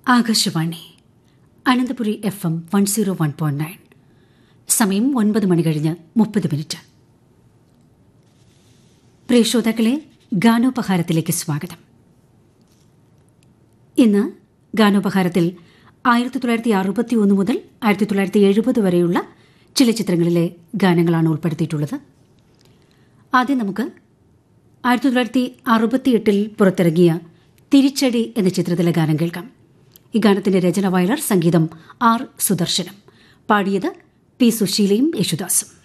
Akashvani Ananthapuri F M one zero one point nine സമയം ഒൻപത് മണി കഴിഞ്ഞ് മുപ്പത് മിനിറ്റ് പ്രിയ ശ്രോതാക്കളെ ഗാനോപഹാരത്തിലേക്ക് സ്വാഗതം ഇന്ന് ഗാനോപഹാരത്തിൽ ആയിരത്തി തൊള്ളായിരത്തി അറുപത്തി ഒന്ന് മുതൽ ആയിരത്തി തൊള്ളായിരത്തി എഴുപത് വരെയുള്ള ചില ചിത്രങ്ങളിലെ ഗാനങ്ങളാണ് ഉൾപ്പെടുത്തിയിട്ടുള്ളത് ആദ്യം നമുക്ക് ആയിരത്തി തൊള്ളായിരത്തി അറുപത്തിയെട്ടിൽ പുറത്തിറങ്ങിയ തിരിച്ചടി എന്ന ചിത്രത്തിലെ ഗാനം കേൾക്കാം ഈ ഗാനത്തിന്റെ രചന വയലർ സംഗീതം ആർ സുദർശനം പാടിയത് പി സുശീലയും യേശുദാസും